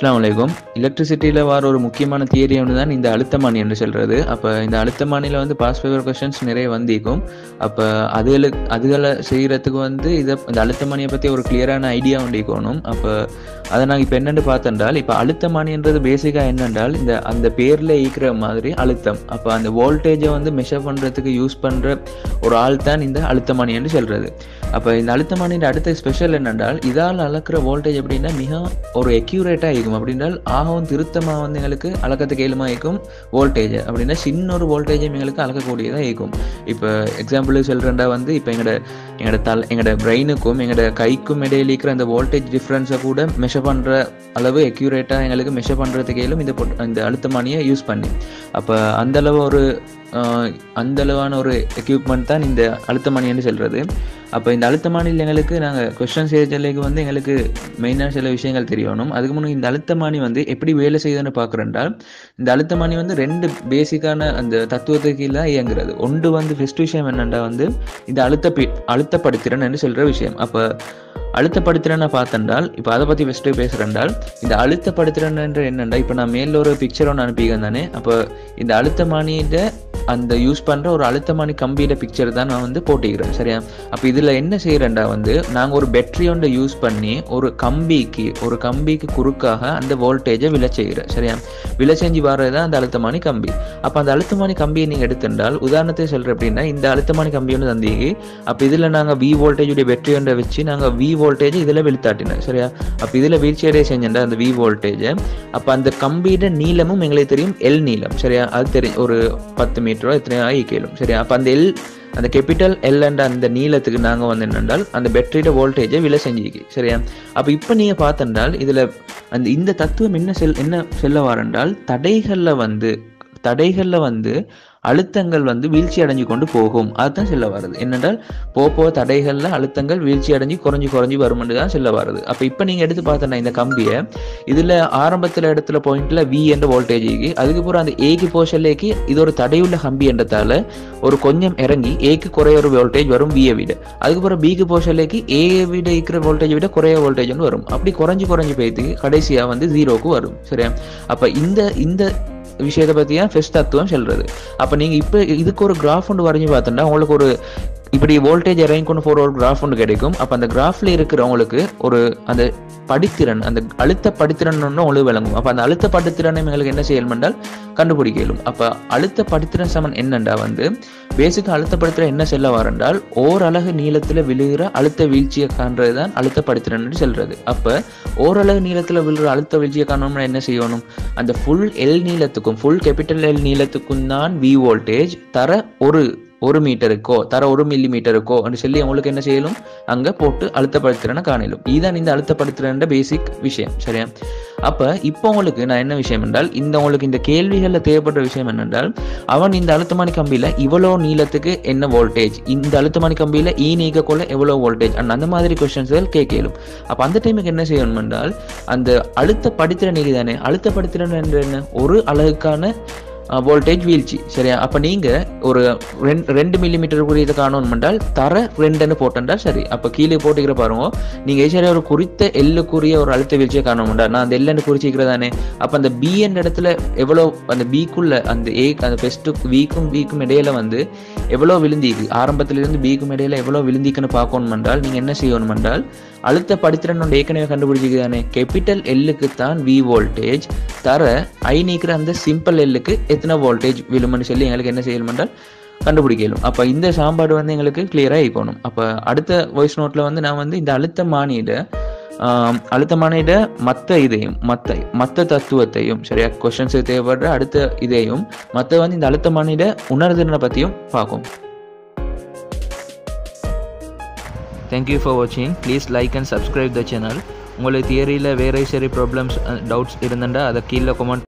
அஸ்ஸலாமு அலைக்கும் எலக்ட்ரிசிட்டியில் வர ஒரு முக்கியமான தியரி ஒன்று தான் இந்த அழுத்தமானி என்று சொல்கிறது அப்போ இந்த அழுத்தமானியில் வந்து பாஸ் பேப்பர் கொஷின்ஸ் நிறைய வந்திருக்கும் அப்போ அதுகளுக்கு அதுகளை செய்கிறதுக்கு வந்து இதை இந்த அழுத்தமானியை பற்றி ஒரு கிளியரான ஐடியா உண்டிக்கணும் அப்போ அதை நாங்கள் இப்போ என்னென்னு பார்த்தென்றால் இப்போ அழுத்தமானின்றது பேசிக்காக என்னென்றால் இந்த அந்த பேரில் ஈக்கிற மாதிரி அழுத்தம் அப்போ அந்த வோல்டேஜை வந்து மெஷர் பண்ணுறதுக்கு யூஸ் பண்ணுற ஒரு ஆள் தான் இந்த அழுத்தமானி என்று சொல்கிறது அப்போ இந்த அழுத்தமானியின் அடுத்த ஸ்பெஷல் என்னென்றால் இதால் அளக்கிற வோல்டேஜ் எப்படின்னா மிக ஒரு அக்யூரேட்டாக இருக்கும் அப்படின்னால் ஆகவும் திருத்தமாக வந்து எங்களுக்கு அளக்கத்துக்கு ஏழுமா இருக்கும் வோல்டேஜ் அப்படின்னா சின்ன ஒரு வோல்டேஜ் எங்களுக்கு அளக்கக்கூடியதாக இருக்கும் இப்போ எக்ஸாம்பிள் சொல்கிறேன்டா வந்து இப்போ எங்களோட எங்களோட தல் எங்களோட பிரெயினுக்கும் எங்களோட கைக்கும் இடையில இருக்கிற அந்த வோல்டேஜ் டிஃப்ரென்ஸை கூட மெஷர் பண்ணுற அளவு அக்யூரேட்டாக எங்களுக்கு மெஷர் பண்ணுறதுக்கு ஏலும் இந்த பொட்- இந்த அழுத்தமானியை யூஸ் பண்ணி அப்போ அந்தளவு ஒரு ஆஹ், அந்த அளவான ஒரு எக்யூப்மெண்ட் தான் இந்த அழுத்தமானின்னு சொல்கிறது அப்போ இந்த அழுத்தமானியில் எங்களுக்கு நாங்கள் கொஸ்டின் செய்யறதுக்கு வந்து எங்களுக்கு மெயினான சில விஷயங்கள் தெரியணும் அதுக்கு முன்னாடி இந்த அழுத்தமானி வந்து எப்படி வேலை செய்யுதுன்னு பார்க்குறேன்டால் இந்த அழுத்தமானி வந்து ரெண்டு பேசிக்கான அந்த தத்துவத்துக்கு கீழே இயங்குறது ஒன்று வந்து ஃபஸ்ட் விஷயம் என்னென்னா வந்து இந்த அழுத்த பி அழுத்தப்படுத்திறன் என்று சொல்கிற விஷயம் அப்போ அழுத்தப்படுத்திறனை பார்த்தென்றால் இப்போ அதை பற்றி ஃபஸ்ட்டு பேசுகிறேன்டால் இந்த அழுத்தப்படுத்திறன் என்ற என்னென்னா இப்போ நான் மேல ஒரு பிக்சர் ஒன்று அனுப்பிக்கிறேன் தானே அப்போ இந்த அழுத்தமானியிட அந்த யூஸ் பண்ணுற ஒரு அழுத்தமானி கம்பியோட பிக்சர் தான் நான் வந்து போட்டிக்கிறேன் சரியா அப்போ இதில் என்ன செய்கிறேன்டா வந்து நாங்கள் ஒரு பேட்டரி ஒன்றை யூஸ் பண்ணி ஒரு கம்பிக்கு ஒரு கம்பிக்கு குறுக்காக அந்த வோல்டேஜை விலை செய்கிறேன் சரியா விலை செஞ்சு வர்றது தான் அந்த அழுத்தமானி கம்பி அப்போ அந்த அழுத்தமானி கம்பியை நீங்கள் எடுத்துட்டால் உதாரணத்துக்கு சொல்கிறேன் அப்படின்னா இந்த அழுத்தமானி கம்பி ஒன்று தந்தீங்க அப்போ இதில் நாங்கள் வி வோல்டேஜுடைய பேட்டரி ஒன்றை வச்சு நாங்கள் வி வோல்டேஜ் இதில் வீழ்த்தாட்டினோம் சரியா அப்போ இதில் வீழ்ச்சியடைய செஞ்சேன்டா அந்த வி வோல்டேஜை அப்போ அந்த கம்பியோட நீளமும் எங்களுக்கு தெரியும் எல் நீளம் சரியா அது தெரியும் ஒரு பத்து மீட்டரோ எத்தனையோ ஆகி கேளும் சரியா அப்போ அந்த எல் அந்த கேபிட்டல் எல் அண்ட் அந்த நீளத்துக்கு நாங்கள் வந்து என்னென்றால் அந்த பேட்டரியோட வோல்டேஜை விலை செஞ்சுக்கி சரியா அப்போ இப்போ நீங்கள் பார்த்தென்றால் இதில் அந்த இந்த தத்துவம் என்ன செல் என்ன செல்ல வாரென்றால் தடைகளில் வந்து தடைகளில் வந்து அழுத்தங்கள் வந்து வீழ்ச்சி அடைஞ்சு கொண்டு போகும் அதுதான் செல்ல வருது என்னென்றால் போக போக தடைகளில் அழுத்தங்கள் வீழ்ச்சி அடைஞ்சு குறைஞ்சி குறைஞ்சி வரும்னு தான் செல்ல வருது அப்போ இப்போ நீங்கள் எடுத்து பார்த்தோன்னா இந்த கம்பியை இதில் ஆரம்பத்தில் இடத்துல பாயிண்ட்ல வி என்ற வோல்டேஜுக்கு அதுக்கப்புறம் அந்த ஏக்கு போஷல்லேக்கு இது ஒரு தடையுள்ள கம்பி என்றதால ஒரு கொஞ்சம் இறங்கி ஏக்கு குறைய ஒரு வோல்டேஜ் வரும் வியை விட அதுக்கப்புறம் பிக்கு போஷல்லேக்கு ஏ விட இருக்கிற வோல்டேஜ் விட குறைய வோல்டேஜ் வரும் அப்படி குறைஞ்சி குறைஞ்சி போயிட்டு கடைசியாக வந்து ஜீரோக்கு வரும் சரியா அப்போ இந்த இந்த விஷயத்தை பற்றி தான் ஃபெஸ்ட் தத்துவம் சொல்றது அப்போ நீங்கள் இப்போ இதுக்கு ஒரு கிராஃப் ஒன்று வரைஞ்சி பார்த்தோம்னா உங்களுக்கு ஒரு இப்படி வோல்டேஜ் இறங்கி கொண்டு போகிற ஒரு கிராஃப் ஒன்று கிடைக்கும் அப்போ அந்த கிராஃபில் இருக்கிறவங்களுக்கு ஒரு அந்த படித்திறன் அந்த அழுத்த படித்திறன் ஒன்று உங்களுக்கு விளங்கும் அப்போ அந்த அழுத்த படித்திறனை எங்களுக்கு என்ன செய்யணும் என்றால் கண்டுபிடிக்க இயலும் அப்போ அழுத்த படித்திறன் சமன் என்னண்டா வந்து பேசிக்காக அழுத்த படித்திறன் என்ன செல்ல வரண்டால் ஓரலகு நீளத்தில் விழுகிற அழுத்த வீழ்ச்சியை காண்றது தான் அழுத்த படித்திறன் சொல்றது அப்போ ஓரலகு நீளத்தில் விழுகிற அழுத்த வீழ்ச்சியை காணணும்னா என்ன செய்யணும் அந்த ஃபுல் எல் நீளத்துக்கும் ஃபுல் கேபிட்டல் எல் நீளத்துக்கும் தான் வி வோல்டேஜ் தர ஒரு ஒரு மீட்டருக்கோ தர ஒரு மில்லி மீட்டருக்கோ அப்படின்னு சொல்லி உங்களுக்கு என்ன செய்யலும் அங்க போட்டு அழுத்தப்படுத்துறேன்னு காணலும் இதுதான் இந்த அழுத்தப்படுத்துறேன்ற பேசிக் விஷயம் சரியா அப்ப இப்போ உங்களுக்கு நான் என்ன விஷயம் என்றால் இந்த உங்களுக்கு இந்த கேள்விகள்ல தேவைப்படுற விஷயம் என்னென்றால் அவன் இந்த அழுத்தமானி கம்பியில இவ்வளோ நீளத்துக்கு என்ன வோல்டேஜ் இந்த அழுத்தமானி கம்பியில ஈ நீக்கக்குள்ள எவ்வளோ வோல்டேஜ் அண்ட் அந்த மாதிரி கொஸ்டின்ஸ்கள் கேட்கலும் அப்ப அந்த டைமுக்கு என்ன செய்யணும் என்றால் அந்த அழுத்த படித்திறன் தானே அழுத்த படித்திறன் என்று என்ன ஒரு அலகுக்கான வோல்டேஜ் வீழ்ச்சி சரியா அப்போ நீங்கள் ஒரு ரெண்டு ரெண்டு மில்லிமீட்டர் குறியதை காணணும் என்றால் தர ரெண்டுன்னு போட்டென்றால் சரி அப்போ கீழே போட்டுக்கிற பாருங்க நீங்கள் சரி ஒரு குறித்த எல்லுக்குரிய ஒரு அழுத்த வீழ்ச்சியை காணணும் நான் அந்த எல்லுன்னு குறிச்சிக்கிறதானே அப்போ அந்த பி என்ற இடத்துல எவ்வளோ அந்த பிக்குள்ள அந்த ஏ அந்த ஃபெஸ்ட்டு வீக்கும் பிக்கும் இடையில வந்து எவ்வளோ விழுந்திக்கு ஆரம்பத்திலிருந்து பிக்கும் இடையில எவ்வளோ விழுந்திக்குன்னு பார்க்கணும் என்றால் நீங்கள் என்ன செய்யணும் என்றால் அழுத்த படித்திறன் ஒன்று ஏற்கனவே கண்டுபிடிச்சிக்குதானே கேபிட்டல் எல்லுக்கு தான் வி வோல்டேஜ் தர ஐ நீக்கிற அந்த சிம்பிள் எல்லுக்கு எத்தனை வோல்டேஜ் விழும்னு சொல்லி எங்களுக்கு என்ன செய்யணும் என்றால் கண்டுபிடிக்கலும் அப்போ இந்த சாம்பாடு வந்து எங்களுக்கு கிளியராக இருக்கணும் அப்போ அடுத்த வாய்ஸ் நோட்டில் வந்து நான் வந்து இந்த அழுத்த மானியிட ஆம், அழுத்தமானிட மற்ற இதையும் மற்ற மற்ற தத்துவத்தையும் சரியா கொஷின்ஸ் தேவைப்படுற அடுத்த இதையும் மற்ற வந்து இந்த அழுத்தமானிட உணர்திறனை பற்றியும் பார்க்கும் தேங்க்யூ ஃபார் வாட்சிங் please like and subscribe the channel உங்களுக்கு தியரியில் வேறு சரி ப்ராப்ளம்ஸ் டவுட்ஸ் இருந்தண்டா அதை கீழே கமெண்ட்